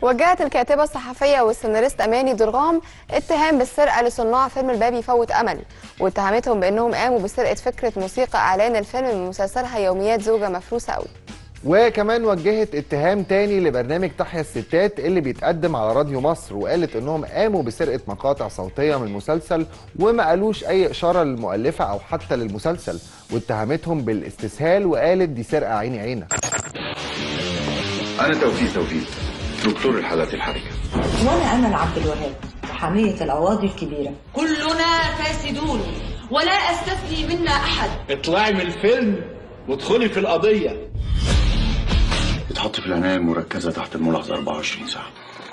وجهت الكاتبة الصحفية والسيناريست أماني درغام اتهام بالسرقة لصناع فيلم الباب يفوت أمل واتهمتهم بأنهم قاموا بسرقة فكرة موسيقى إعلان الفيلم من مسلسلها يوميات زوجة مفروسة أوي وكمان وجهت اتهام تاني لبرنامج تحيا الستات اللي بيتقدم على راديو مصر وقالت انهم قاموا بسرقه مقاطع صوتيه من المسلسل وما قالوش اي اشاره للمؤلفه او حتى للمسلسل واتهمتهم بالاستسهال وقالت دي سرقه عيني عينك أنا توفيق توفيق دكتور الحالات الحرجة وانا امل عبد الوهاب حاميه القواضي الكبيره كلنا فاسدون ولا استثني منا احد اطلعي من الفيلم وادخلي في القضية بتحط في العناية المركزة تحت الملاحظة 24 ساعة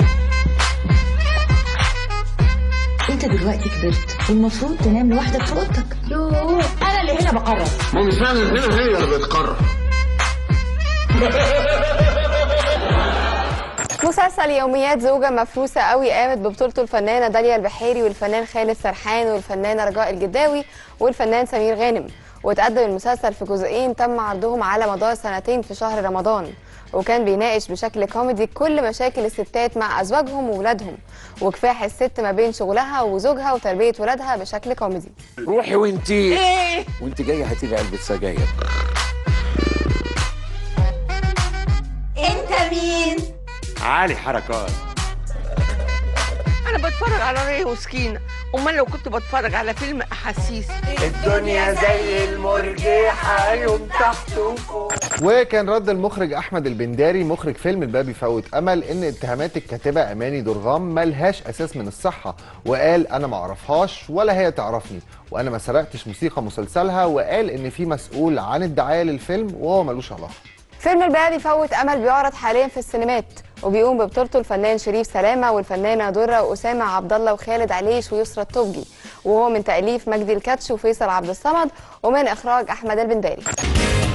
انت دلوقتي كبرت والمفروض تنام لوحدك في اوضتك يوه انا اللي هنا بقرر مامي فعلا هنا هي اللي بتقرر مسلسل يوميات زوجة مفروسة قوي قامت ببطولته الفنانة داليا البحيري والفنان خالد سرحان والفنانة رجاء الجداوي والفنان سمير غانم وتقدم المسلسل في جزئين تم عرضهم على مدار سنتين في شهر رمضان وكان بيناقش بشكل كوميدي كل مشاكل الستات مع أزواجهم وولادهم وكفاح الست ما بين شغلها وزوجها وتربية ولادها بشكل كوميدي روحي وانتي ايه وانت جايه هاتي لي علبه سجاير انت مين عالي حركات انا بتفرج على ري وسكينه امال لو كنت بتفرج على فيلم احاسيس الدنيا زي المرجحه يوم تحت وفوق وكان رد المخرج احمد البنداري مخرج فيلم الباب يفوت امل ان اتهامات الكاتبه اماني درغام ملهاش اساس من الصحه وقال انا ما اعرفهاش ولا هي تعرفني وانا ما سرقتش موسيقى مسلسلها وقال ان في مسؤول عن الدعايه للفيلم وهو ملوش علاقه فيلم الباب يفوت امل بيعرض حاليا في السينمات وبيقوم ببطولته الفنان شريف سلامه والفنانه دره واسامه عبد الله وخالد عليش ويسرى الطبجي وهو من تاليف مجدي الكاتش وفيصل عبد الصمد ومن اخراج احمد البنداري